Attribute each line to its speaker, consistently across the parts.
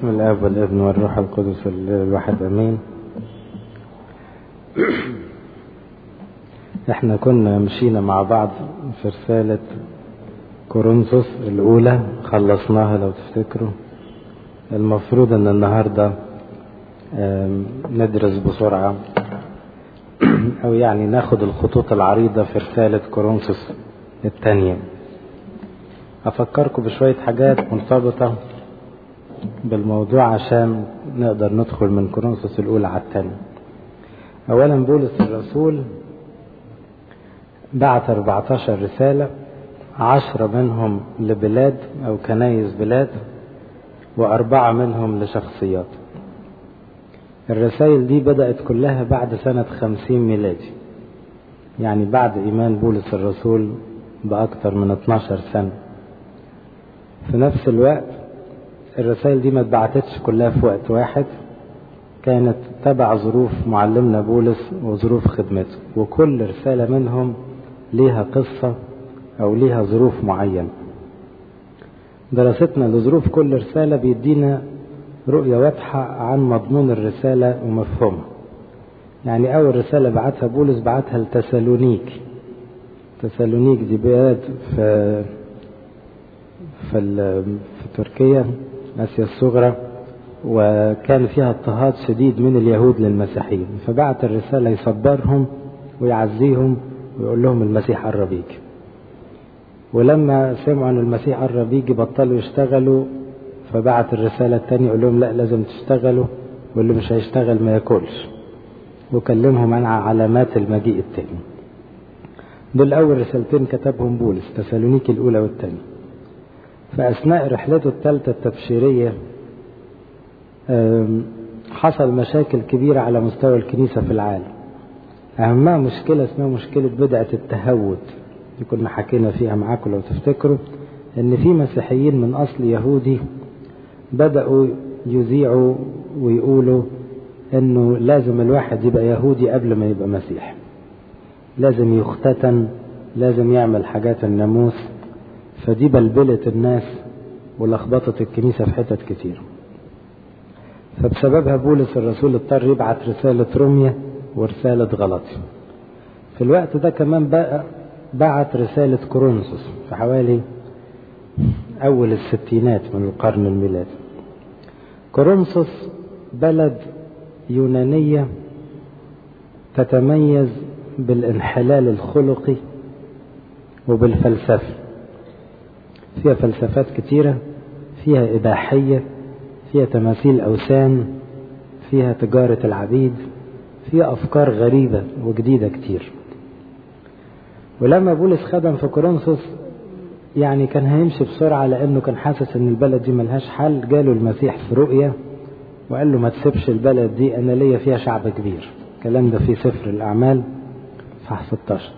Speaker 1: بسم الاب والابن والروح القدس الواحد امين احنا كنا مشينا مع بعض في رسالة كورنثوس الاولى خلصناها لو تفتكروا المفروض ان النهاردة ندرس بسرعة او يعني ناخد الخطوط العريضة في رسالة كورنثوس الثانية افكركم بشوية حاجات مرتبطة بالموضوع عشان نقدر ندخل من كورنثوس الاولى على الثانية اولا بولس الرسول بعت 14 رسالة عشرة منهم لبلاد او كنايس بلاد واربعة منهم لشخصيات الرسائل دي بدأت كلها بعد سنة خمسين ميلادي يعني بعد ايمان بولس الرسول باكثر من 12 سنة في نفس الوقت الرسائل دي ما اتبعتتش كلها في وقت واحد كانت تبع ظروف معلمنا بولس وظروف خدمته وكل رسالة منهم ليها قصة أو ليها ظروف معينة دراستنا لظروف كل رسالة بيدينا رؤية واضحة عن مضمون الرسالة ومفهومها يعني أول رسالة بعتها بولس بعتها لتسالونيك تسالونيك دي بلاد في في, في تركيا آسيا الصغرى وكان فيها اضطهاد شديد من اليهود للمسيحيين فبعت الرسالة يصبرهم ويعزيهم ويقول لهم المسيح قرب يجي ولما سمعوا ان المسيح قرب يجي بطلوا يشتغلوا فبعت الرسالة الثانية يقول لهم لا لازم تشتغلوا واللي مش هيشتغل ما ياكلش وكلمهم عن علامات المجيء الثاني دول أول رسالتين كتبهم بولس تسالونيكي الأولى والثانية فأثناء رحلته الثالثة التبشيرية حصل مشاكل كبيرة على مستوى الكنيسة في العالم أهمها مشكلة اسمها مشكلة بدعة التهود دي كنا حكينا فيها معاكم لو تفتكروا إن في مسيحيين من أصل يهودي بدأوا يذيعوا ويقولوا إنه لازم الواحد يبقى يهودي قبل ما يبقى مسيح لازم يختتن لازم يعمل حاجات الناموس فدي بلبلت الناس ولخبطت الكنيسة في حتت كتير فبسببها بولس الرسول اضطر يبعت رسالة روميا ورسالة غلطي في الوقت ده كمان بقى بعت رسالة كورنثوس في حوالي أول الستينات من القرن الميلادي كورنثوس بلد يونانية تتميز بالانحلال الخلقي وبالفلسفه فيها فلسفات كتيرة فيها إباحية فيها تماثيل أوثان فيها تجارة العبيد فيها أفكار غريبة وجديدة كتير ولما بولس خدم في كورنثوس يعني كان هيمشي بسرعة لأنه كان حاسس إن البلد دي ملهاش حل جاله المسيح في رؤية وقال له ما تسيبش البلد دي أنا ليا فيها شعب كبير الكلام ده في سفر الأعمال صح 16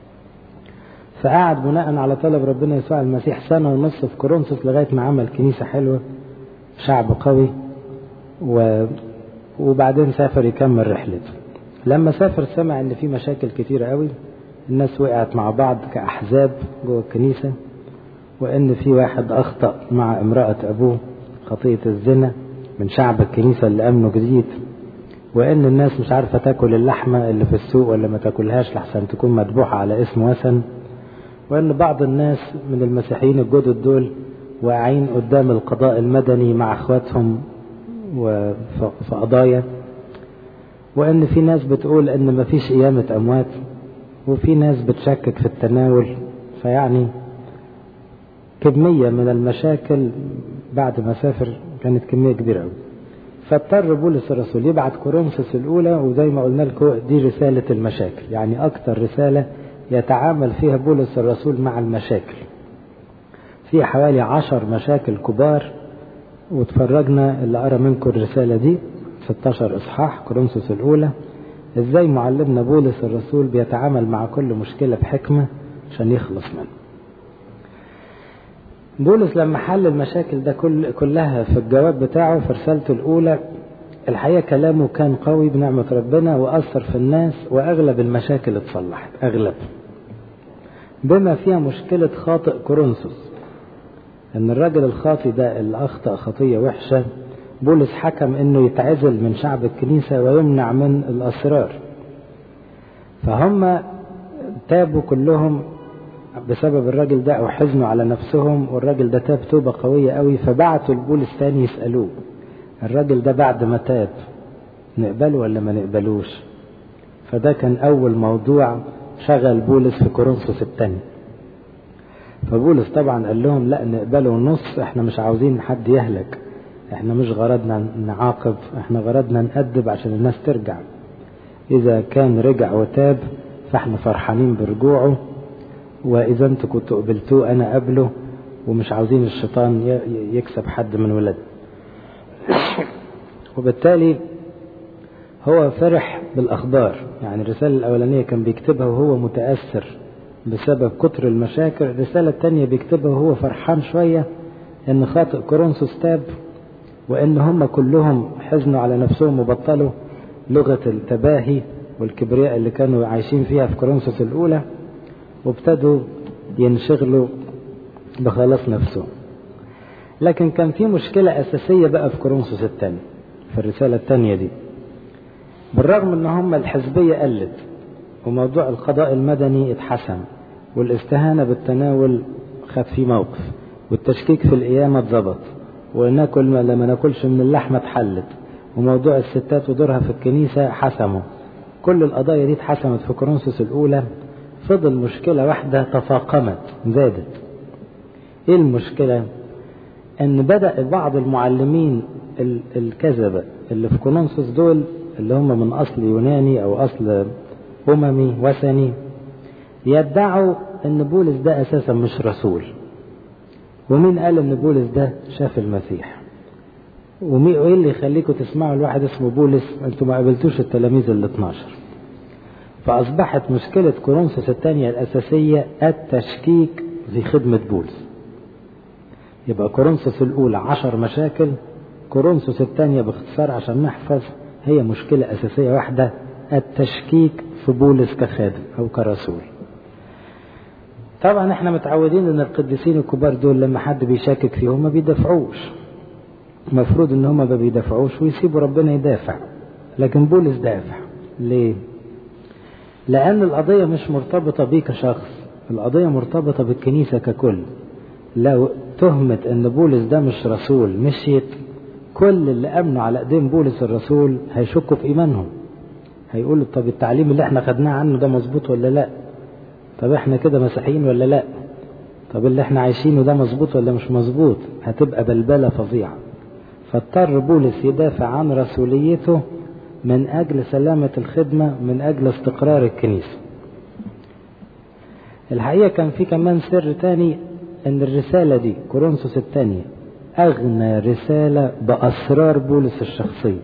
Speaker 1: فقعد بناء على طلب ربنا يسوع المسيح سنة ونص في كورنثوس لغاية ما عمل كنيسة حلوة شعب قوي و... وبعدين سافر يكمل رحلته لما سافر سمع ان في مشاكل كتيرة قوي الناس وقعت مع بعض كأحزاب جوه الكنيسة وان في واحد اخطأ مع امرأة ابوه خطية الزنا من شعب الكنيسة اللي امنه جديد وان الناس مش عارفة تاكل اللحمة اللي في السوق ولا ما تاكلهاش لحسن تكون مذبوحة على اسم وثن وان بعض الناس من المسيحيين الجدد دول واقعين قدام القضاء المدني مع اخواتهم في قضايا وان في ناس بتقول ان مفيش قيامة اموات وفي ناس بتشكك في التناول فيعني كمية من المشاكل بعد ما سافر كانت كمية كبيرة قوي فاضطر بولس الرسول يبعت كورنثوس الأولى وزي ما قلنا لكم دي رسالة المشاكل يعني أكتر رسالة يتعامل فيها بولس الرسول مع المشاكل في حوالي عشر مشاكل كبار وتفرجنا اللي قرا منكم الرسالة دي 16 إصحاح كورنثوس الأولى إزاي معلمنا بولس الرسول بيتعامل مع كل مشكلة بحكمة عشان يخلص منها بولس لما حل المشاكل ده كل كلها في الجواب بتاعه في رسالته الأولى الحقيقة كلامه كان قوي بنعمة ربنا وأثر في الناس وأغلب المشاكل اتصلحت أغلب بما فيها مشكلة خاطئ كورنثوس ان الراجل الخاطي ده اللي اخطأ خطية وحشة بولس حكم انه يتعزل من شعب الكنيسة ويمنع من الاسرار فهم تابوا كلهم بسبب الراجل ده او حزنوا على نفسهم والراجل ده تاب توبة قوية قوي فبعتوا لبولس تاني يسألوه الراجل ده بعد ما تاب نقبله ولا ما نقبلوش فده كان اول موضوع شغل بولس في كورنثوس الثاني فبولس طبعا قال لهم لا نقبله النص احنا مش عاوزين حد يهلك احنا مش غرضنا نعاقب احنا غرضنا نأدب عشان الناس ترجع اذا كان رجع وتاب فاحنا فرحانين برجوعه واذا انتوا كنتوا قبلتوه انا قبله ومش عاوزين الشيطان يكسب حد من ولاد وبالتالي هو فرح بالاخبار يعني الرسالة الاولانية كان بيكتبها وهو متأثر بسبب كتر المشاكل الرسالة الثانية بيكتبها وهو فرحان شوية ان خاطئ كورنثوس تاب وان هم كلهم حزنوا على نفسهم وبطلوا لغة التباهي والكبرياء اللي كانوا عايشين فيها في كورنثوس الاولى وابتدوا ينشغلوا بخلاص نفسهم لكن كان في مشكلة اساسية بقى في كورنثوس الثانية في الرسالة الثانية دي بالرغم ان هم الحزبية قلت وموضوع القضاء المدني اتحسن والاستهانة بالتناول خد فيه موقف والتشكيك في القيامة اتظبط وناكل ما لما ناكلش من اللحمة اتحلت وموضوع الستات ودورها في الكنيسة حسموا كل القضايا دي اتحسمت في كورنثوس الأولى فضل مشكلة واحدة تفاقمت زادت ايه المشكلة ان بدأ بعض المعلمين الكذبة اللي في كورنثوس دول اللي هم من أصل يوناني أو أصل أممي وثني يدعوا ان بولس ده اساسا مش رسول ومين قال ان بولس ده شاف المسيح ومين وايه اللي يخليكم تسمعوا الواحد اسمه بولس انتوا ما قابلتوش التلاميذ ال 12 فاصبحت مشكلة كورنثوس الثانية الاساسية التشكيك في خدمة بولس يبقى كورنثوس الاولى عشر مشاكل كورنثوس الثانية باختصار عشان نحفظ هي مشكلة اساسية واحدة التشكيك في بولس كخادم او كرسول طبعا احنا متعودين ان القديسين الكبار دول لما حد بيشكك فيهم ما بيدافعوش المفروض ان هم ما بيدافعوش ويسيبوا ربنا يدافع لكن بولس دافع ليه لان القضية مش مرتبطة بيه كشخص القضية مرتبطة بالكنيسة ككل لو تهمت ان بولس ده مش رسول مشيت كل اللي امنوا على ايدين بولس الرسول هيشكوا في ايمانهم هيقولوا طب التعليم اللي احنا خدناه عنه ده مظبوط ولا لا طب احنا كده مسيحيين ولا لا طب اللي احنا عايشينه ده مظبوط ولا مش مظبوط هتبقى بلبلة فظيعة فاضطر بولس يدافع عن رسوليته من اجل سلامة الخدمة من اجل استقرار الكنيسة الحقيقة كان في كمان سر تاني ان الرسالة دي كورنثوس الثانية اغنى رسالة باسرار بولس الشخصية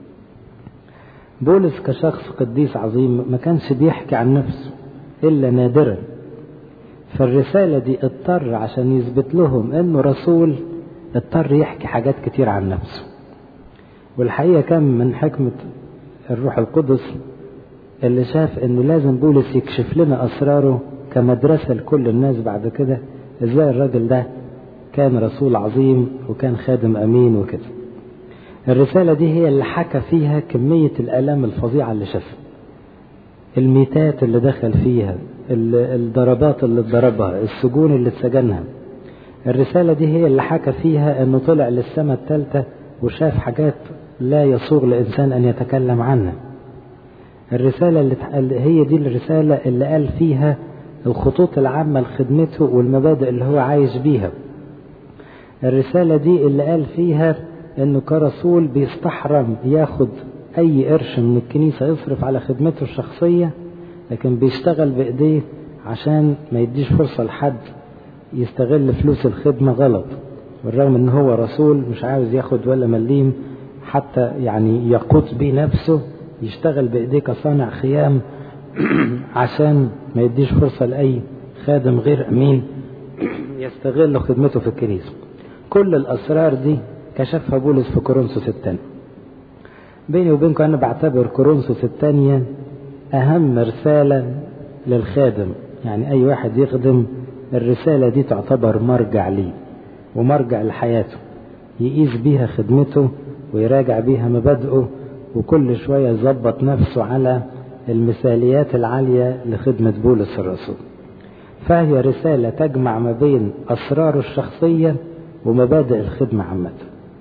Speaker 1: بولس كشخص قديس عظيم ما كانش بيحكي عن نفسه إلا نادرا فالرسالة دي اضطر عشان يثبت لهم انه رسول اضطر يحكي حاجات كتير عن نفسه والحقيقة كان من حكمة الروح القدس اللي شاف انه لازم بولس يكشف لنا اسراره كمدرسة لكل الناس بعد كده ازاي الراجل ده كان رسول عظيم وكان خادم امين وكده الرسالة دي هي اللي حكى فيها كمية الآلام الفظيعة اللي شافها الميتات اللي دخل فيها الضربات اللي اتضربها السجون اللي اتسجنها الرسالة دي هي اللي حكى فيها انه طلع للسماء الثالثة وشاف حاجات لا يصوغ لإنسان أن يتكلم عنها الرسالة اللي هي دي الرسالة اللي قال فيها الخطوط العامة لخدمته والمبادئ اللي هو عايش بيها الرسالة دي اللي قال فيها انه كرسول بيستحرم ياخد اي قرش من الكنيسة يصرف على خدمته الشخصية لكن بيشتغل بايديه عشان ما يديش فرصة لحد يستغل فلوس الخدمة غلط بالرغم ان هو رسول مش عاوز ياخد ولا مليم حتى يعني يقود بيه نفسه يشتغل بايديه كصانع خيام عشان ما يديش فرصة لأي خادم غير أمين يستغل خدمته في الكنيسة كل الأسرار دي كشفها بولس في كورنثوس الثانية بيني وبينكم أنا بعتبر كورنثوس الثانية أهم رسالة للخادم يعني أي واحد يخدم الرسالة دي تعتبر مرجع ليه ومرجع لحياته يقيس بيها خدمته ويراجع بيها مبادئه وكل شوية يظبط نفسه على المثاليات العالية لخدمة بولس الرسول فهي رسالة تجمع ما بين أسراره الشخصية ومبادئ الخدمة عامة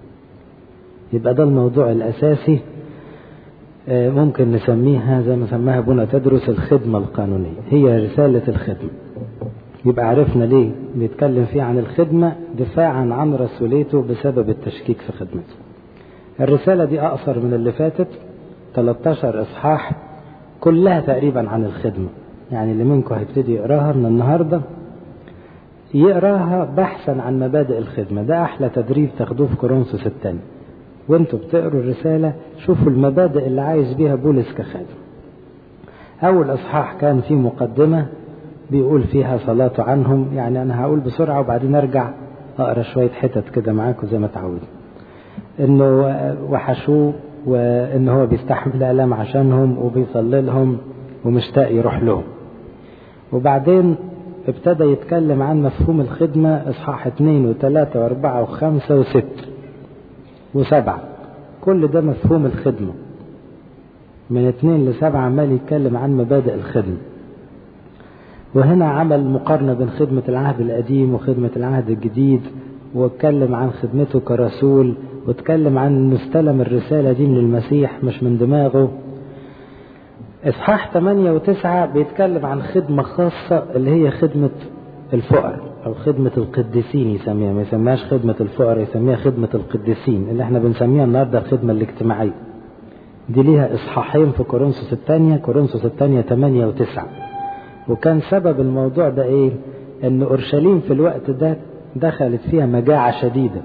Speaker 1: يبقى ده الموضوع الأساسي ممكن نسميها زي ما سماها ابونا تدرس الخدمة القانونية هي رسالة الخدمة يبقى عرفنا ليه بيتكلم فيه عن الخدمة دفاعا عن رسوليته بسبب التشكيك في خدمته الرسالة دي أقصر من اللي فاتت 13 إصحاح كلها تقريبا عن الخدمة يعني اللي منكم هيبتدي يقراها من النهاردة يقراها بحثا عن مبادئ الخدمة ده أحلى تدريب تاخدوه في كورنثوس الثاني وانتوا بتقروا الرسالة شوفوا المبادئ اللي عايز بيها بولس كخادم أول إصحاح كان فيه مقدمة بيقول فيها صلاته عنهم يعني أنا هقول بسرعة وبعدين أرجع أقرأ شوية حتت كده معاكم زي ما تعودوا إنه وحشوه وإن هو بيستحمل آلام عشانهم وبيصلي لهم ومشتاق يروح لهم وبعدين ابتدى يتكلم عن مفهوم الخدمة إصحاح اثنين وثلاثة وأربعة وخمسة وستة وسبعة كل ده مفهوم الخدمة من اثنين لسبعة عمال يتكلم عن مبادئ الخدمة وهنا عمل مقارنة بين خدمة العهد القديم وخدمة العهد الجديد واتكلم عن خدمته كرسول واتكلم عن انه استلم الرسالة دي من المسيح مش من دماغه اصحاح 8 و9 بيتكلم عن خدمة خاصة اللي هي خدمة الفقراء او خدمة القديسين يسميها ما يسميهاش خدمة الفقراء يسميها خدمة القديسين اللي احنا بنسميها النهاردة الخدمة الاجتماعية دي ليها اصحاحين في كورنثوس الثانية كورنثوس الثانية 8 و9 وكان سبب الموضوع ده ايه ان اورشليم في الوقت ده دخلت فيها مجاعة شديدة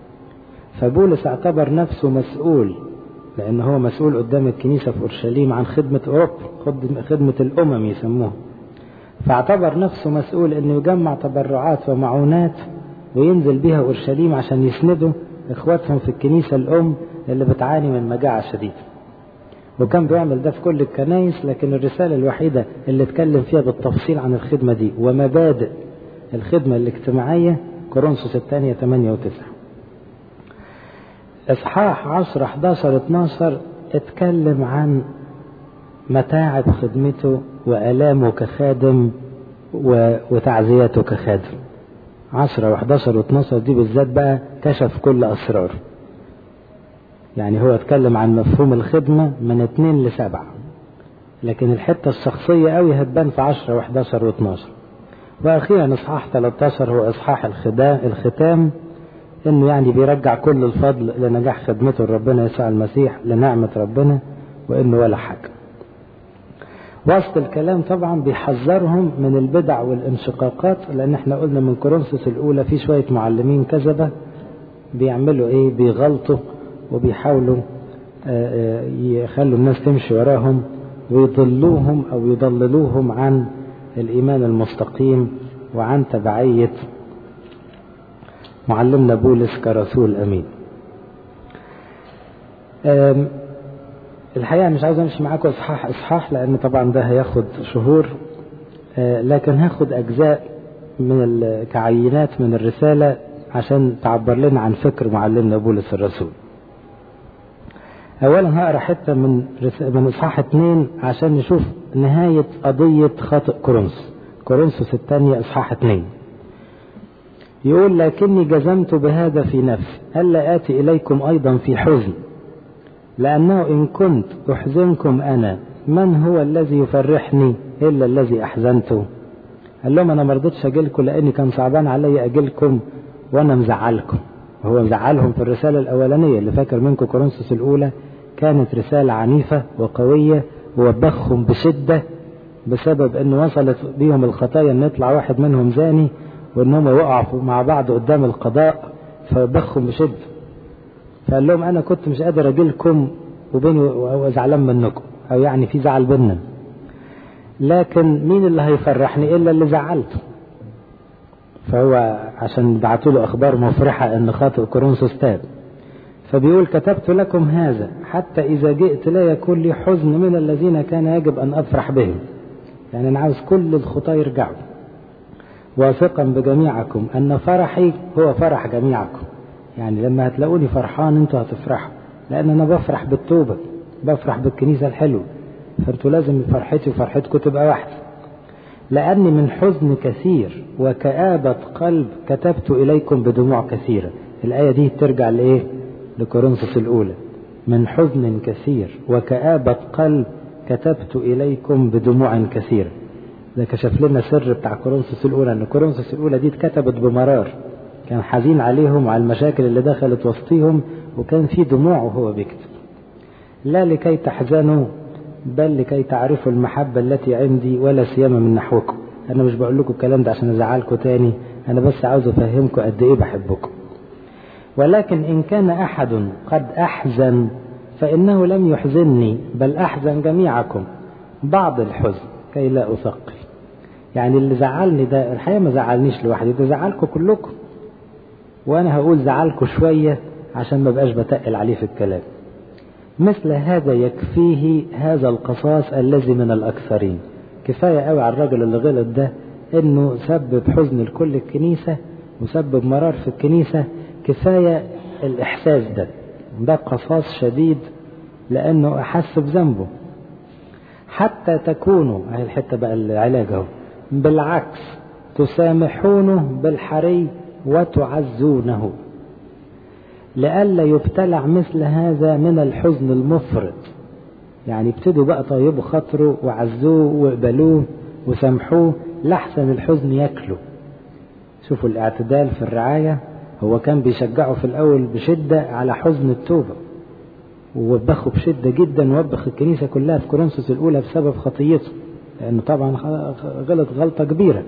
Speaker 1: فبولس اعتبر نفسه مسؤول لان هو مسؤول قدام الكنيسة في اورشليم عن خدمة اوروبا خدمة الامم يسموها فاعتبر نفسه مسؤول انه يجمع تبرعات ومعونات وينزل بها اورشليم عشان يسندوا اخواتهم في الكنيسة الام اللي بتعاني من مجاعة شديدة وكان بيعمل ده في كل الكنايس لكن الرسالة الوحيدة اللي اتكلم فيها بالتفصيل عن الخدمة دي ومبادئ الخدمة الاجتماعية كورنثوس الثانية 8 و9 اصحاح 10 11 12 اتكلم عن متاعب خدمته وآلامه كخادم وتعزيته كخادم 10 و11 و12 دي بالذات بقى كشف كل أسرار يعني هو اتكلم عن مفهوم الخدمة من 2 ل 7 لكن الحتة الشخصية قوي هتبان في 10 و11 و12 وأخيرا إصحاح 13 هو إصحاح الخدام الختام إنه يعني بيرجع كل الفضل لنجاح خدمته لربنا يسوع المسيح لنعمة ربنا وإنه ولا حاجة. وسط الكلام طبعا بيحذرهم من البدع والانشقاقات لأن احنا قلنا من كورنثوس الأولى في شوية معلمين كذبة بيعملوا إيه؟ بيغلطوا وبيحاولوا يخلوا الناس تمشي وراهم ويضلوهم أو يضللوهم عن الإيمان المستقيم وعن تبعية معلمنا بولس كرسول أمين الحقيقة مش عاوز أمشي معاكم إصحاح إصحاح لأن طبعا ده هياخد شهور لكن هاخد أجزاء من كعينات من الرسالة عشان تعبر لنا عن فكر معلمنا بولس الرسول أولا هقرا حتة من من إصحاح اتنين عشان نشوف نهاية قضية خاطئ كورنثوس كورنثوس الثانية إصحاح اتنين يقول لكني جزمت بهذا في نفسي ألا آتي إليكم أيضا في حزن لأنه إن كنت أحزنكم أنا من هو الذي يفرحني إلا الذي أحزنته قال لهم أنا ما رضيتش أجيلكم لأني كان صعبان علي أجيلكم وأنا مزعلكم هو مزعلهم في الرسالة الأولانية اللي فاكر منكم كورنثوس الأولى كانت رسالة عنيفة وقوية ووبخهم بشدة بسبب أن وصلت بيهم الخطايا أن يطلع واحد منهم زاني وأنهم يقعوا مع بعض قدام القضاء فوبخهم بشدة فقال لهم أنا كنت مش قادر أجيلكم وبيني وزعلان منكم أو يعني في زعل بينا لكن مين اللي هيفرحني إلا اللي زعلته فهو عشان بعتوا له أخبار مفرحة أن خاطئ كورنثوس تاب فبيقول كتبت لكم هذا حتى إذا جئت لا يكون لي حزن من الذين كان يجب أن أفرح بهم يعني أنا عاوز كل الخطاة يرجعوا واثقا بجميعكم أن فرحي هو فرح جميعكم يعني لما هتلاقوني فرحان انتوا هتفرحوا لأن أنا بفرح بالتوبة بفرح بالكنيسة الحلوة فأنتوا لازم فرحتي وفرحتكم تبقى واحدة لأني من حزن كثير وكآبة قلب كتبت إليكم بدموع كثيرة الآية دي ترجع لإيه لكورنثوس الأولى من حزن كثير وكآبة قلب كتبت إليكم بدموع كثيرة ده كشف لنا سر بتاع كورنثوس الأولى أن كورنثوس الأولى دي اتكتبت بمرار كان حزين عليهم وعلى المشاكل اللي دخلت وسطيهم وكان في دموع وهو بيكتب لا لكي تحزنوا بل لكي تعرفوا المحبة التي عندي ولا سيما من نحوكم أنا مش بقول لكم الكلام ده عشان أزعلكم تاني أنا بس عاوز أفهمكم قد إيه بحبكم ولكن إن كان أحد قد أحزن فإنه لم يحزنني بل أحزن جميعكم بعض الحزن كي لا أثقل يعني اللي زعلني ده الحقيقة ما زعلنيش لوحدي ده زعلكم كلكم وأنا هقول زعلكم شوية عشان ما بقاش بتقل عليه في الكلام مثل هذا يكفيه هذا القصاص الذي من الأكثرين كفاية قوي على الراجل اللي غلط ده انه سبب حزن لكل الكنيسة وسبب مرار في الكنيسة كفاية الإحساس ده ده قصاص شديد لأنه أحس بذنبه حتى تكونوا هاي الحتة بقى العلاج اهو بالعكس تسامحونه بالحري وتعزونه لئلا يبتلع مثل هذا من الحزن المفرط يعني ابتدوا بقى طيبوا خاطره وعزوه وقبلوه وسامحوه لحسن الحزن ياكله شوفوا الاعتدال في الرعاية هو كان بيشجعه في الأول بشدة على حزن التوبة ووبخه بشدة جدا وبخ الكنيسة كلها في كورنثوس الأولى بسبب خطيته لأنه طبعا غلط غلطة كبيرة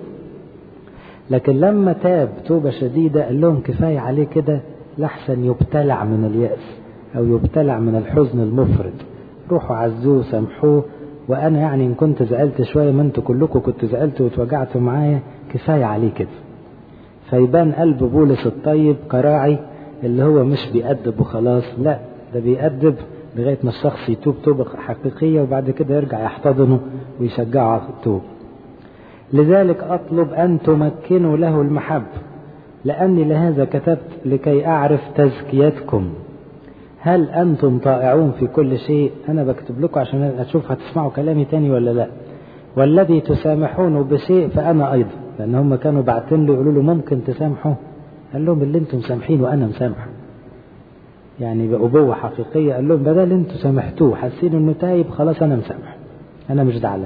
Speaker 1: لكن لما تاب توبة شديدة قال لهم كفاية عليه كده لحسن يبتلع من اليأس أو يبتلع من الحزن المفرط روحوا عزوه سامحوه وأنا يعني إن كنت زعلت شوية ما أنتوا كلكم كنتوا زعلتوا واتوجعتوا معايا كفاية عليه كده فيبان قلب بولس الطيب كراعي اللي هو مش بيأدب وخلاص لا ده بيأدب لغاية ما الشخص يتوب توبة حقيقية وبعد كده يرجع يحتضنه ويشجعه على التوب لذلك أطلب أن تمكنوا له المحبة لأني لهذا كتبت لكي أعرف تزكيتكم هل أنتم طائعون في كل شيء أنا بكتب لكم عشان أشوف هتسمعوا كلامي تاني ولا لا والذي تسامحونه بشيء فأنا أيضا لأن هم كانوا بعتين له يقولوا له ممكن تسامحه قال لهم اللي أنتم سامحين وأنا مسامحه يعني بأبوة حقيقية قال لهم بدل أنتم سامحتوه حاسين إنه تايب خلاص أنا مسامحه أنا مش زعلان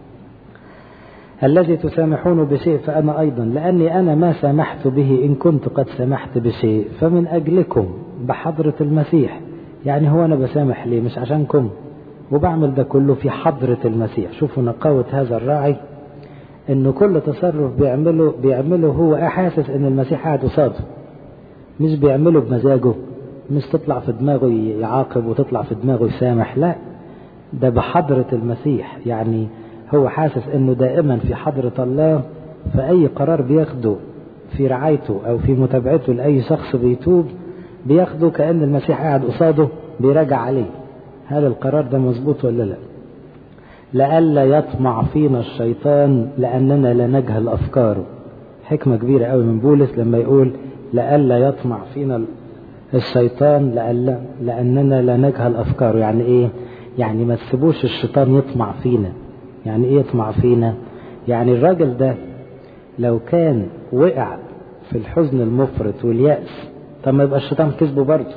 Speaker 1: الذي تسامحون بشيء فأنا أيضا لأني أنا ما سامحت به إن كنت قد سمحت بشيء فمن أجلكم بحضرة المسيح يعني هو أنا بسامح ليه مش عشانكم وبعمل ده كله في حضرة المسيح شوفوا نقاوة هذا الراعي انه كل تصرف بيعمله بيعمله هو حاسس ان المسيح قاعد قصاده مش بيعمله بمزاجه مش تطلع في دماغه يعاقب وتطلع في دماغه يسامح لا ده بحضرة المسيح يعني هو حاسس انه دائما في حضرة الله فأي قرار بياخده في رعايته أو في متابعته لأي شخص بيتوب بياخده كأن المسيح قاعد قصاده بيراجع عليه هل القرار ده مظبوط ولا لا لئلا يطمع فينا الشيطان لأننا لا نجهل أفكاره حكمة كبيرة قوي من بولس لما يقول لئلا يطمع فينا الشيطان لألا لأننا لا نجهل أفكاره يعني إيه يعني ما تسيبوش الشيطان يطمع فينا يعني إيه يطمع فينا يعني الراجل ده لو كان وقع في الحزن المفرط واليأس طب ما يبقى الشيطان كسبه برضه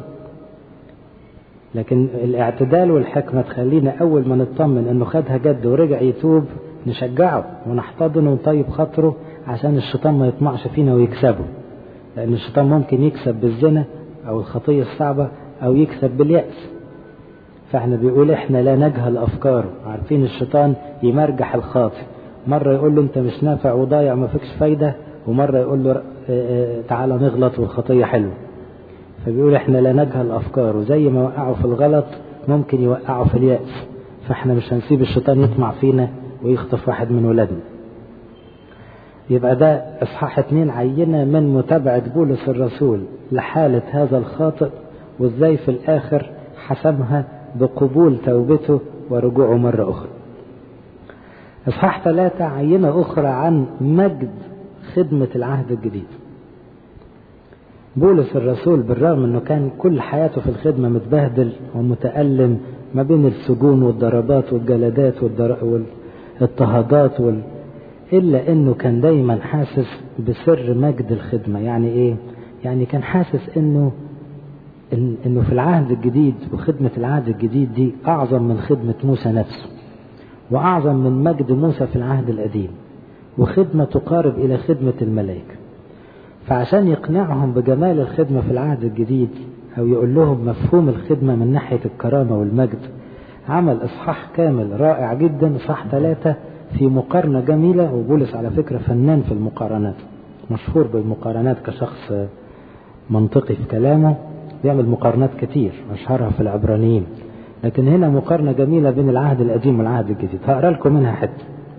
Speaker 1: لكن الاعتدال والحكمة تخلينا أول ما نطمن إنه خدها جد ورجع يتوب نشجعه ونحتضنه ونطيب خاطره عشان الشيطان ما يطمعش فينا ويكسبه لأن الشيطان ممكن يكسب بالزنا أو الخطية الصعبة أو يكسب باليأس فاحنا بيقول احنا لا نجهل أفكاره عارفين الشيطان يمرجح الخاطئ مرة يقول له أنت مش نافع وضايع ما فيكش فايدة ومرة يقول له تعالى نغلط والخطية حلوة فبيقول احنا لا نجهل افكاره زي ما وقعوا في الغلط ممكن يوقعوا في اليأس فاحنا مش هنسيب الشيطان يطمع فينا ويخطف واحد من ولادنا يبقى ده اصحاح اتنين عينة من متابعة بولس الرسول لحالة هذا الخاطئ وازاي في الاخر حسمها بقبول توبته ورجوعه مرة اخرى اصحاح ثلاثة عينة اخرى عن مجد خدمة العهد الجديد بولس الرسول بالرغم انه كان كل حياته في الخدمة متبهدل ومتألم ما بين السجون والضربات والجلدات والاضطهادات وال... إلا إنه كان دايما حاسس بسر مجد الخدمة يعني إيه؟ يعني كان حاسس إنه إن إنه في العهد الجديد وخدمة العهد الجديد دي أعظم من خدمة موسى نفسه وأعظم من مجد موسى في العهد القديم وخدمة تقارب إلى خدمة الملائكة فعشان يقنعهم بجمال الخدمة في العهد الجديد أو يقول لهم مفهوم الخدمة من ناحية الكرامة والمجد عمل إصحاح كامل رائع جدا إصحاح ثلاثة في مقارنة جميلة وبولس على فكرة فنان في المقارنات مشهور بالمقارنات كشخص منطقي في كلامه بيعمل مقارنات كتير أشهرها في العبرانيين لكن هنا مقارنة جميلة بين العهد القديم والعهد الجديد هقرا لكم منها حتة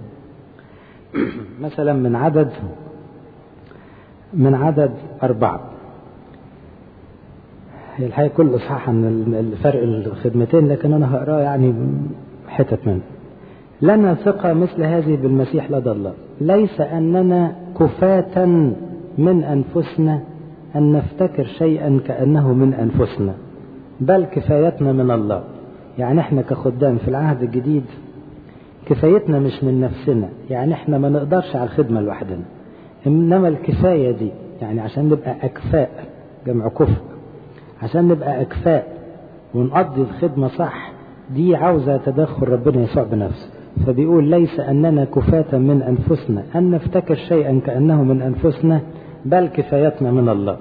Speaker 1: مثلا من عدد من عدد أربعة هي الحقيقة كل إصحاح عن الفرق الخدمتين لكن أنا هقراه يعني حتت منه لنا ثقة مثل هذه بالمسيح لدى الله ليس أننا كفاة من أنفسنا أن نفتكر شيئا كأنه من أنفسنا بل كفايتنا من الله يعني احنا كخدام في العهد الجديد كفايتنا مش من نفسنا يعني احنا ما نقدرش على الخدمة لوحدنا انما الكفاية دي يعني عشان نبقى اكفاء جمع كفء عشان نبقى اكفاء ونقضي الخدمة صح دي عاوزة تدخل ربنا يسوع بنفسه فبيقول ليس أننا كفاة من أنفسنا أن نفتكر شيئا كأنه من أنفسنا بل كفايتنا من الله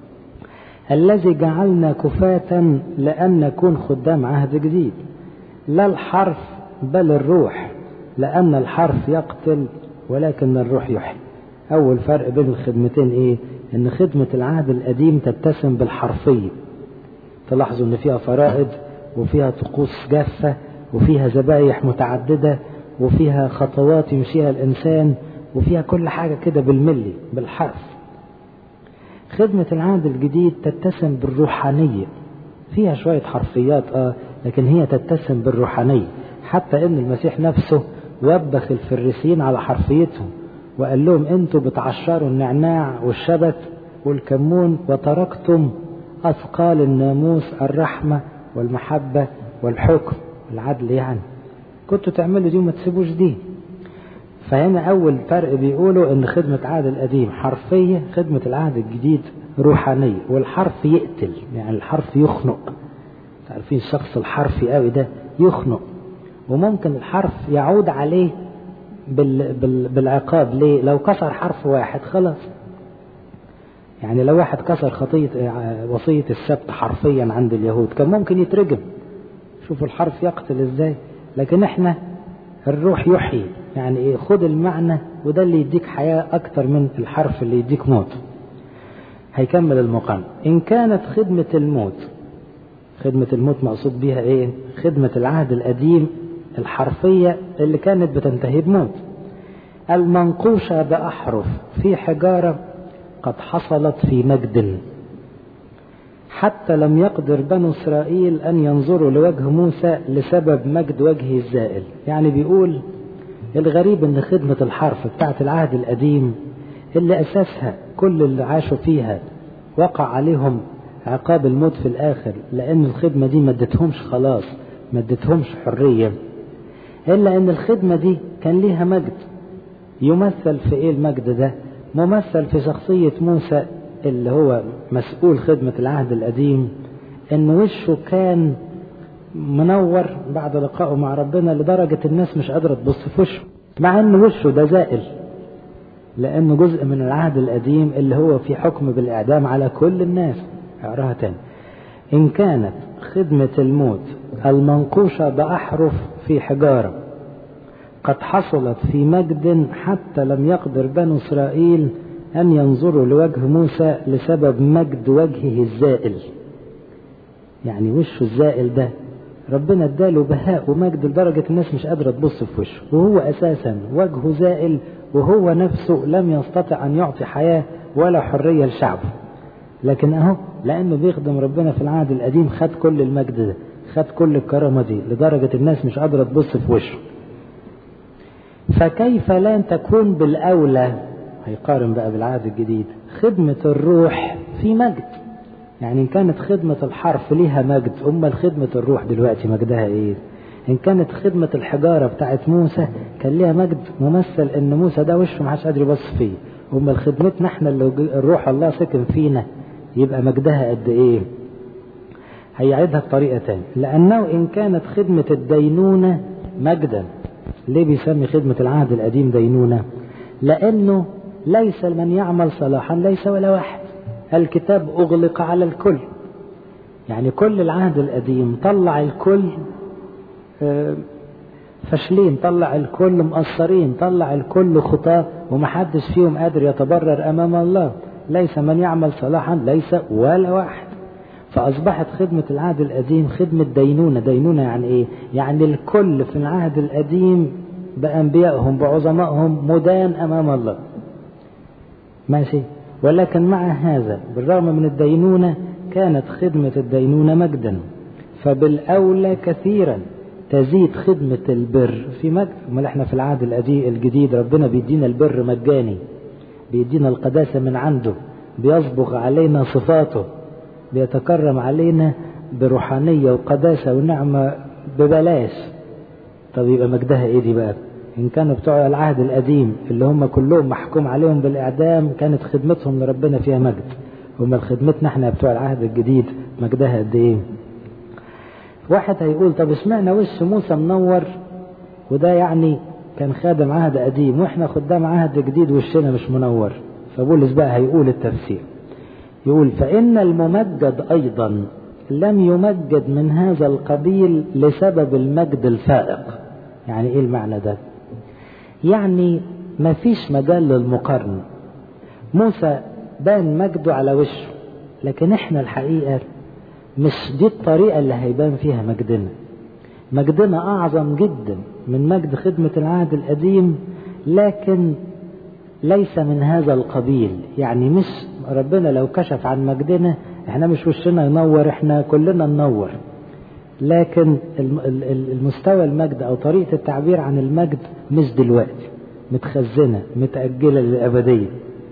Speaker 1: الذي جعلنا كفاة لأن نكون خدام عهد جديد لا الحرف بل الروح لأن الحرف يقتل ولكن الروح يحيي أول فرق بين الخدمتين إيه إن خدمة العهد القديم تتسم بالحرفية تلاحظوا إن فيها فرائض وفيها طقوس جافة وفيها ذبايح متعددة وفيها خطوات يمشيها الإنسان وفيها كل حاجة كده بالملي بالحرف خدمة العهد الجديد تتسم بالروحانية فيها شوية حرفيات آه لكن هي تتسم بالروحانية حتى إن المسيح نفسه وبخ الفريسيين على حرفيتهم وقال لهم أنتوا بتعشروا النعناع والشبت والكمون وتركتم أثقال الناموس الرحمة والمحبة والحكم العدل يعني كنتوا تعملوا دي وما تسيبوش دي فهنا أول فرق بيقولوا إن خدمة العهد القديم حرفية خدمة العهد الجديد روحانية والحرف يقتل يعني الحرف يخنق عارفين الشخص الحرفي قوي ده يخنق وممكن الحرف يعود عليه بال بال بالعقاب ليه لو كسر حرف واحد خلاص يعني لو واحد كسر خطية وصية السبت حرفيا عند اليهود كان ممكن يترجم شوفوا الحرف يقتل ازاي لكن احنا الروح يحيي يعني ايه خد المعنى وده اللي يديك حياة اكتر من الحرف اللي يديك موت هيكمل المقام ان كانت خدمة الموت خدمة الموت مقصود بيها ايه خدمة العهد القديم الحرفية اللي كانت بتنتهي بموت المنقوشة بأحرف في حجارة قد حصلت في مجد حتى لم يقدر بنو إسرائيل أن ينظروا لوجه موسى لسبب مجد وجهه الزائل يعني بيقول الغريب أن خدمة الحرف بتاعت العهد القديم اللي أساسها كل اللي عاشوا فيها وقع عليهم عقاب الموت في الآخر لأن الخدمة دي ما ادتهمش خلاص ما ادتهمش حرية إلا أن الخدمة دي كان ليها مجد يمثل في إيه المجد ده ممثل في شخصية موسى اللي هو مسؤول خدمة العهد القديم ان وشه كان منور بعد لقائه مع ربنا لدرجة الناس مش قادرة تبص في وشه مع ان وشه ده زائل لانه جزء من العهد القديم اللي هو في حكم بالاعدام على كل الناس اقراها تاني ان كانت خدمة الموت المنقوشة بأحرف في حجارة قد حصلت في مجد حتى لم يقدر بنو إسرائيل أن ينظروا لوجه موسى لسبب مجد وجهه الزائل يعني وشه الزائل ده ربنا اداله بهاء ومجد لدرجة الناس مش قادرة تبص في وشه وهو أساسا وجهه زائل وهو نفسه لم يستطع أن يعطي حياة ولا حرية لشعبه لكن أهو لأنه بيخدم ربنا في العهد القديم خد كل المجد ده خد كل الكرامة دي لدرجة الناس مش قادرة تبص في وشه فكيف لا تكون بالأولى هيقارن بقى بالعهد الجديد خدمة الروح في مجد يعني إن كانت خدمة الحرف ليها مجد أمال خدمة الروح دلوقتي مجدها إيه إن كانت خدمة الحجارة بتاعت موسى كان ليها مجد ممثل إن موسى ده وشه محدش قادر يبص فيه أمال خدمتنا إحنا اللي الروح الله سكن فينا يبقى مجدها قد إيه هيعيدها بطريقة تانية لأنه إن كانت خدمة الدينونة مجدا ليه بيسمي خدمة العهد القديم دينونة لأنه ليس من يعمل صلاحا ليس ولا واحد الكتاب أغلق على الكل يعني كل العهد القديم طلع الكل فاشلين طلع الكل مقصرين طلع الكل خطاة ومحدش فيهم قادر يتبرر أمام الله ليس من يعمل صلاحا ليس ولا واحد فأصبحت خدمة العهد القديم خدمة دينونة دينونة يعني إيه يعني الكل في العهد القديم بأنبيائهم بعظمائهم مدان أمام الله ماشي ولكن مع هذا بالرغم من الدينونة كانت خدمة الدينونة مجدا فبالأولى كثيرا تزيد خدمة البر في مجد امال احنا في العهد الجديد ربنا بيدينا البر مجاني بيدينا القداسة من عنده بيصبغ علينا صفاته بيتكرم علينا بروحانية وقداسة ونعمة ببلاش طب يبقى مجدها ايه دي بقى ان كانوا بتوع العهد القديم اللي هم كلهم محكوم عليهم بالاعدام كانت خدمتهم لربنا فيها مجد امال خدمتنا احنا بتوع العهد الجديد مجدها قد ايه واحد هيقول طب اشمعنى وش موسى منور وده يعني كان خادم عهد قديم واحنا خدام عهد جديد وشنا مش منور فبولس بقى هيقول التفسير يقول فإن الممجد أيضا لم يمجد من هذا القبيل لسبب المجد الفائق يعني ايه المعنى ده يعني ما فيش مجال للمقارنة موسى بان مجده على وشه لكن احنا الحقيقة مش دي الطريقة اللي هيبان فيها مجدنا مجدنا أعظم جدا من مجد خدمة العهد القديم لكن ليس من هذا القبيل يعني مش ربنا لو كشف عن مجدنا احنا مش وشنا ينور احنا كلنا ننور لكن المستوى المجد او طريقة التعبير عن المجد مش دلوقتي متخزنة متأجلة للأبدية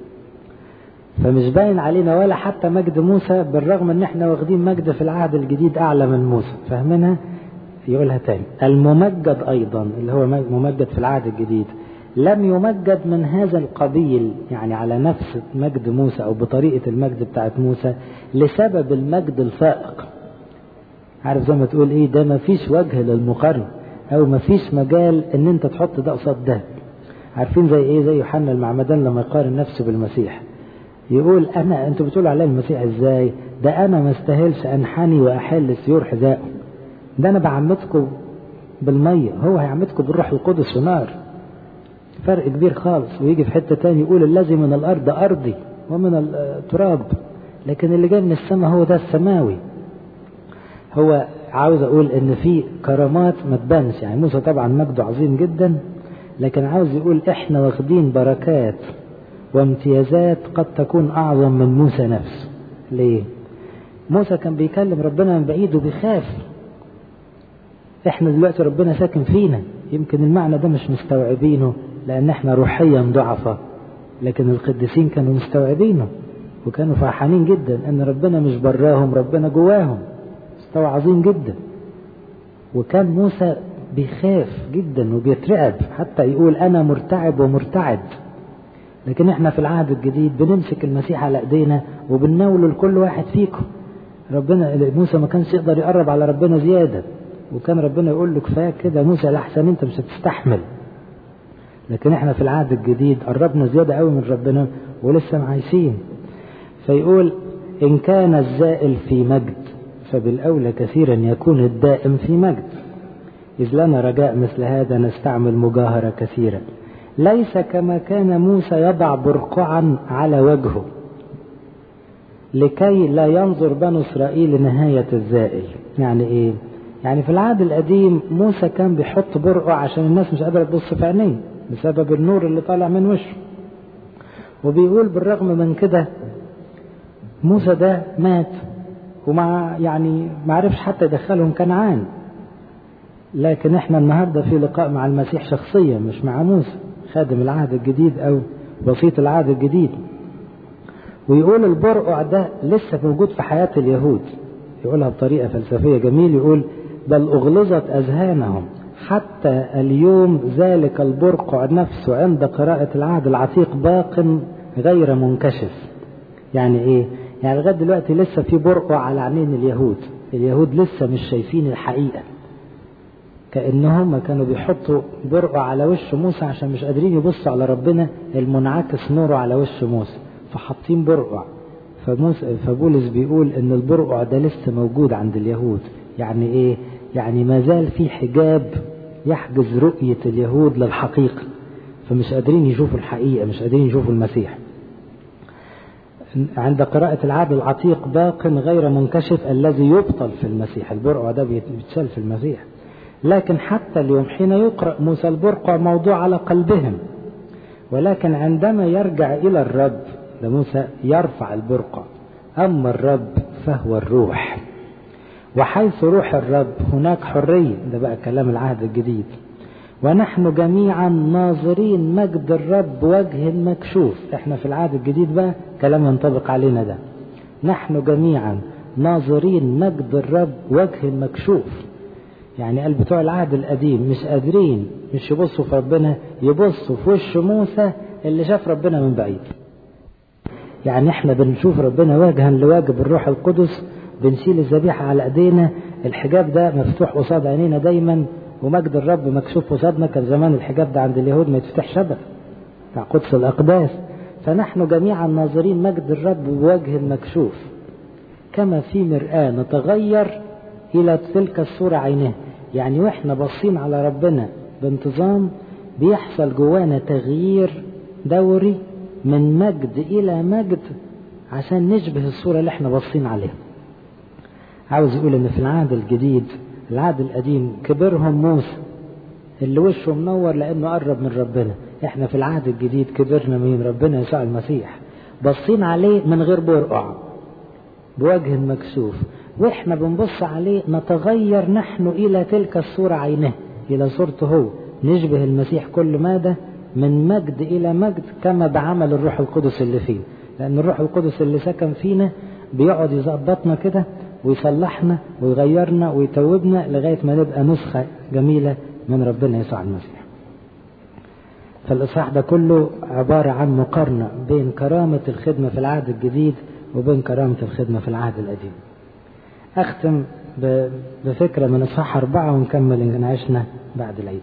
Speaker 1: فمش باين علينا ولا حتى مجد موسى بالرغم ان احنا واخدين مجد في العهد الجديد اعلى من موسى فاهمينها يقولها تاني الممجد ايضا اللي هو ممجد في العهد الجديد لم يمجد من هذا القبيل يعني على نفس مجد موسى او بطريقة المجد بتاعت موسى لسبب المجد الفائق عارف زي ما تقول ايه ده ما فيش وجه للمقارنة او ما فيش مجال ان انت تحط ده قصاد ده عارفين زي ايه زي يوحنا المعمدان لما يقارن نفسه بالمسيح يقول انا انتوا بتقولوا عليه المسيح ازاي ده انا ما استاهلش انحني واحل سيور حذائه ده انا بعمدكم بالميه هو هيعمدكم بالروح القدس ونار فرق كبير خالص ويجي في حته تاني يقول الذي من الارض ارضي ومن التراب لكن اللي جاي من السماء هو ده السماوي هو عاوز اقول ان في كرامات ما تبانش يعني موسى طبعا مجده عظيم جدا لكن عاوز يقول احنا واخدين بركات وامتيازات قد تكون اعظم من موسى نفسه ليه موسى كان بيكلم ربنا من بعيد وبيخاف احنا دلوقتي ربنا ساكن فينا يمكن المعنى ده مش مستوعبينه لان احنا روحيا ضعفة لكن القديسين كانوا مستوعبينه وكانوا فرحانين جدا ان ربنا مش براهم ربنا جواهم مستوى عظيم جدا وكان موسى بيخاف جدا وبيترعب حتى يقول انا مرتعب ومرتعد لكن احنا في العهد الجديد بنمسك المسيح على ايدينا وبنناوله لكل واحد فيكم ربنا موسى ما كانش يقدر يقرب على ربنا زياده وكان ربنا يقول له كفايه كده موسى لحسن انت مش هتستحمل لكن احنا في العهد الجديد قربنا زياده قوي من ربنا ولسه عايشين فيقول ان كان الزائل في مجد فبالاولى كثيرا يكون الدائم في مجد اذ لنا رجاء مثل هذا نستعمل مجاهره كثيرا ليس كما كان موسى يضع برقعا على وجهه لكي لا ينظر بنو اسرائيل لنهايه الزائل يعني ايه يعني في العهد القديم موسى كان بيحط برقع عشان الناس مش قادره تبص في عينيه بسبب النور اللي طالع من وشه وبيقول بالرغم من كده موسى ده مات ومع يعني ما عرفش حتى يدخلهم كنعان لكن احنا النهارده في لقاء مع المسيح شخصيا مش مع موسى خادم العهد الجديد او وسيط العهد الجديد ويقول البرقع ده لسه موجود في حياة اليهود يقولها بطريقة فلسفية جميل يقول بل أغلظت أذهانهم حتى اليوم ذلك البرقع نفسه عند قراءة العهد العتيق باق غير منكشف يعني ايه يعني لغاية دلوقتي لسه في برقع على عينين اليهود اليهود لسه مش شايفين الحقيقة كأنهم كانوا بيحطوا برقع على وش موسى عشان مش قادرين يبصوا على ربنا المنعكس نوره على وش موسى فحاطين برقع فموسى فبولس بيقول ان البرقع ده لسه موجود عند اليهود يعني ايه يعني ما زال في حجاب يحجز رؤية اليهود للحقيقة فمش قادرين يشوفوا الحقيقة مش قادرين يشوفوا المسيح عند قراءة العهد العتيق باق غير منكشف الذي يبطل في المسيح البرقع ده بيتشال في المسيح لكن حتى اليوم حين يقرأ موسى البرقع موضوع على قلبهم ولكن عندما يرجع إلى الرب لموسى يرفع البرقع أما الرب فهو الروح وحيث روح الرب هناك حرية ده بقى كلام العهد الجديد ونحن جميعا ناظرين مجد الرب وجه مكشوف احنا في العهد الجديد بقى كلام ينطبق علينا ده نحن جميعا ناظرين مجد الرب وجه مكشوف يعني قال بتوع العهد القديم مش قادرين مش يبصوا في ربنا يبصوا في وش موسى اللي شاف ربنا من بعيد يعني احنا بنشوف ربنا وجها لوجه بالروح القدس بنشيل الذبيحة على ايدينا الحجاب ده مفتوح قصاد عينينا دايما ومجد الرب مكشوف قصادنا كان زمان الحجاب ده عند اليهود ما يتفتحش ابدا بتاع قدس الاقداس فنحن جميعا ناظرين مجد الرب بوجه مكشوف كما في مرآة نتغير إلى تلك الصورة عينها يعني وإحنا باصين على ربنا بانتظام بيحصل جوانا تغيير دوري من مجد إلى مجد عشان نشبه الصورة اللي احنا باصين عليها عاوز يقول ان في العهد الجديد العهد القديم كبرهم موسى اللي وشه منور لانه قرب من ربنا احنا في العهد الجديد كبرنا من ربنا يسوع المسيح باصين عليه من غير برقع بوجه مكشوف واحنا بنبص عليه نتغير نحن الى تلك الصورة عينه الى صورته هو نشبه المسيح كل مادة من مجد الى مجد كما بعمل الروح القدس اللي فيه لان الروح القدس اللي سكن فينا بيقعد يظبطنا كده ويصلحنا ويغيرنا ويتوبنا لغاية ما نبقى نسخة جميلة من ربنا يسوع المسيح فالإصحاح ده كله عبارة عن مقارنة بين كرامة الخدمة في العهد الجديد وبين كرامة الخدمة في العهد القديم أختم بفكرة من إصحاح أربعة ونكمل إن عشنا بعد العيد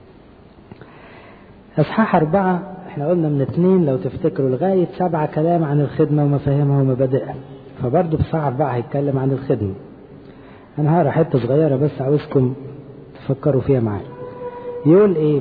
Speaker 1: إصحاح أربعة احنا قلنا من اثنين لو تفتكروا لغاية سبعة كلام عن الخدمة ومفاهيمها ومبادئها فبرضه في إصحاح أربعة هيتكلم عن الخدمة أنا هقرا حتة صغيرة بس عاوزكم تفكروا فيها معايا يقول إيه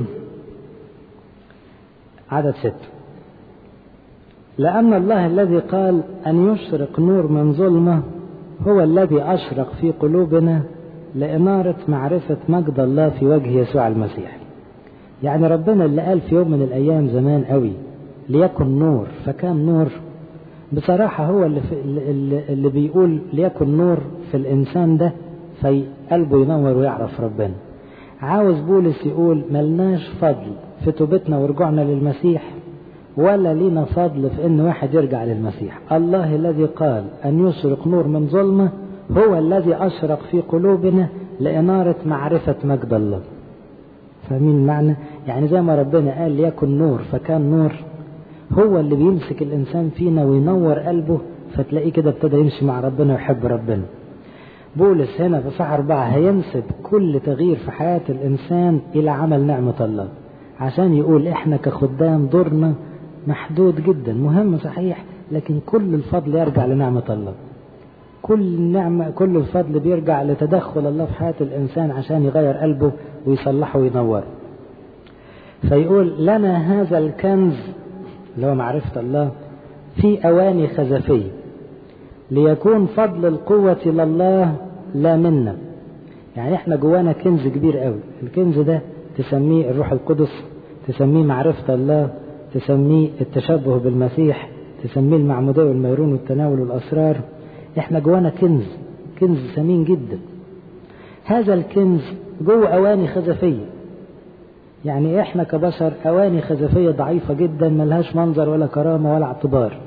Speaker 1: عدد ستة لأن الله الذي قال أن يشرق نور من ظلمة هو الذي أشرق في قلوبنا لإنارة معرفة مجد الله في وجه يسوع المسيح يعني ربنا اللي قال في يوم من الأيام زمان قوي ليكن نور فكان نور بصراحة هو اللي, في اللي, اللي بيقول ليكن نور في الإنسان ده في قلبه ينور ويعرف ربنا عاوز بولس يقول ملناش فضل في توبتنا ورجوعنا للمسيح ولا لينا فضل في ان واحد يرجع للمسيح الله الذي قال ان يشرق نور من ظلمه هو الذي اشرق في قلوبنا لاناره معرفه مجد الله فاهمين المعنى يعني زي ما ربنا قال ليكن نور فكان نور هو اللي بيمسك الانسان فينا وينور قلبه فتلاقيه كده ابتدى يمشي مع ربنا ويحب ربنا بولس هنا في صح أربعة هينسب كل تغيير في حياة الإنسان إلى عمل نعمة الله عشان يقول إحنا كخدام دورنا محدود جدا مهم صحيح لكن كل الفضل يرجع لنعمة الله كل النعمة كل الفضل بيرجع لتدخل الله في حياة الإنسان عشان يغير قلبه ويصلحه وينوره فيقول لنا هذا الكنز اللي هو معرفة الله في أواني خزفية ليكون فضل القوة لله لا منا يعني احنا جوانا كنز كبير قوي الكنز ده تسميه الروح القدس تسميه معرفة الله تسميه التشبه بالمسيح تسميه المعمودية والميرون والتناول والأسرار احنا جوانا كنز كنز ثمين جدا هذا الكنز جوه أواني خزفية يعني احنا كبشر أواني خزفية ضعيفة جدا ملهاش منظر ولا كرامة ولا اعتبار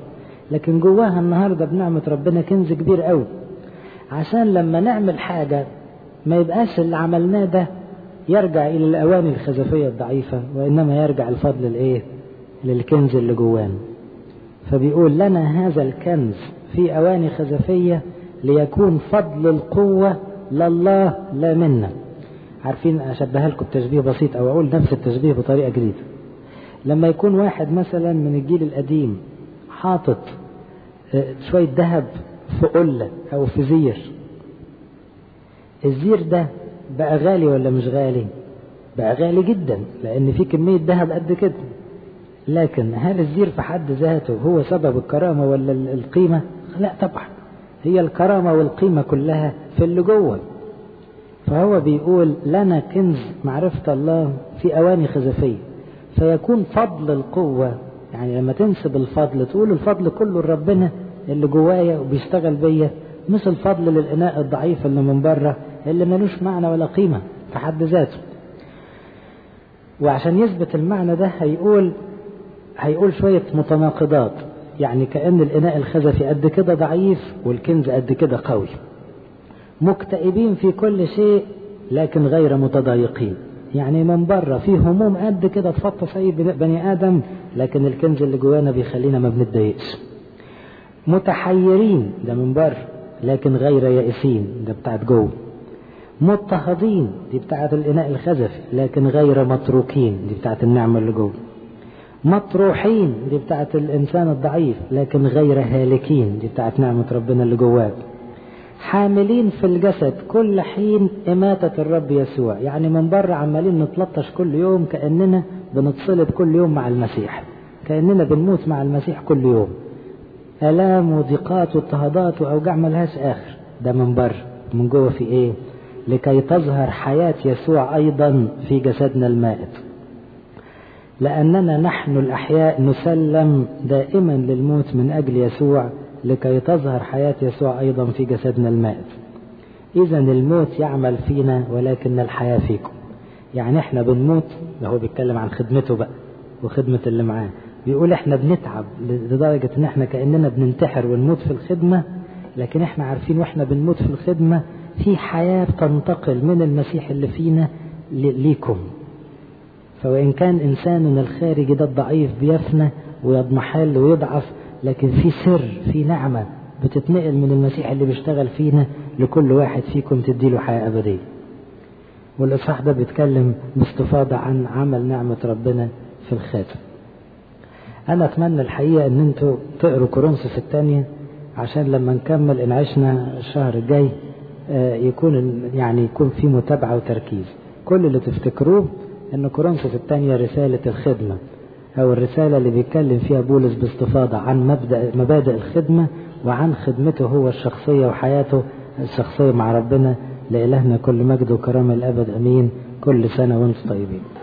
Speaker 1: لكن جواها النهاردة بنعمة ربنا كنز كبير قوي عشان لما نعمل حاجة ما يبقاش اللي عملناه ده يرجع إلى الأواني الخزفية الضعيفة وإنما يرجع الفضل الإيه للكنز اللي جوانا فبيقول لنا هذا الكنز في أواني خزفية ليكون فضل القوة لله لا منا عارفين أشبهها لكم بتشبيه بسيط أو أقول نفس التشبيه بطريقة جديدة لما يكون واحد مثلا من الجيل القديم حاطط شوية ذهب في قلة أو في زير الزير ده بقى غالي ولا مش غالي بقى غالي جدا لأن في كمية ذهب قد كده لكن هل الزير في حد ذاته هو سبب الكرامة ولا القيمة لا طبعا هي الكرامة والقيمة كلها في اللي جوه فهو بيقول لنا كنز معرفة الله في أواني خزفية فيكون فضل القوة يعني لما تنسب الفضل تقول الفضل كله لربنا اللي جوايا وبيشتغل بيا مش الفضل للإناء الضعيف اللي من بره اللي ملوش معنى ولا قيمة في حد ذاته وعشان يثبت المعنى ده هيقول هيقول شوية متناقضات يعني كأن الإناء الخزفي قد كده ضعيف والكنز قد كده قوي مكتئبين في كل شيء لكن غير متضايقين يعني من بره في هموم قد كده تفطس اي بني ادم لكن الكنز اللي جوانا بيخلينا ما بنتضايقش متحيرين ده من بره لكن غير يائسين ده بتاعت جوه مضطهدين دي بتاعت الاناء الخزفي لكن غير متروكين دي بتاعت النعمه اللي جوه مطروحين دي بتاعت الانسان الضعيف لكن غير هالكين دي بتاعت نعمه ربنا اللي جواك حاملين في الجسد كل حين إماتة الرب يسوع يعني من بره عمالين نتلطش كل يوم كأننا بنتصلب كل يوم مع المسيح كأننا بنموت مع المسيح كل يوم آلام وضيقات واضطهادات وأوجاع ملهاش آخر ده من بره من جوه في إيه لكي تظهر حياة يسوع أيضا في جسدنا المائت لأننا نحن الأحياء نسلم دائما للموت من أجل يسوع لكي تظهر حياة يسوع أيضا في جسدنا المائت إذا الموت يعمل فينا ولكن الحياة فيكم يعني احنا بنموت هو بيتكلم عن خدمته بقى وخدمة اللي معاه بيقول احنا بنتعب لدرجة ان احنا كأننا بننتحر ونموت في الخدمة لكن احنا عارفين واحنا بنموت في الخدمة في حياة تنتقل من المسيح اللي فينا ليكم فوإن كان إنساننا الخارجي ده الضعيف بيفنى ويضمحل ويضعف لكن في سر في نعمة بتتنقل من المسيح اللي بيشتغل فينا لكل واحد فيكم تديله حياة أبدية والإصحاح ده بيتكلم باستفاضة عن عمل نعمة ربنا في الخاتم أنا أتمنى الحقيقة أن أنتوا تقروا كورنثوس الثانية عشان لما نكمل إن عشنا الشهر الجاي يكون يعني يكون في متابعة وتركيز كل اللي تفتكروه أن كورنثوس الثانية رسالة الخدمة أو الرسالة اللي بيتكلم فيها بولس باستفاضة عن مبدأ مبادئ الخدمة وعن خدمته هو الشخصية وحياته الشخصية مع ربنا لإلهنا كل مجد وكرامة الأبد أمين كل سنة وأنتم طيبين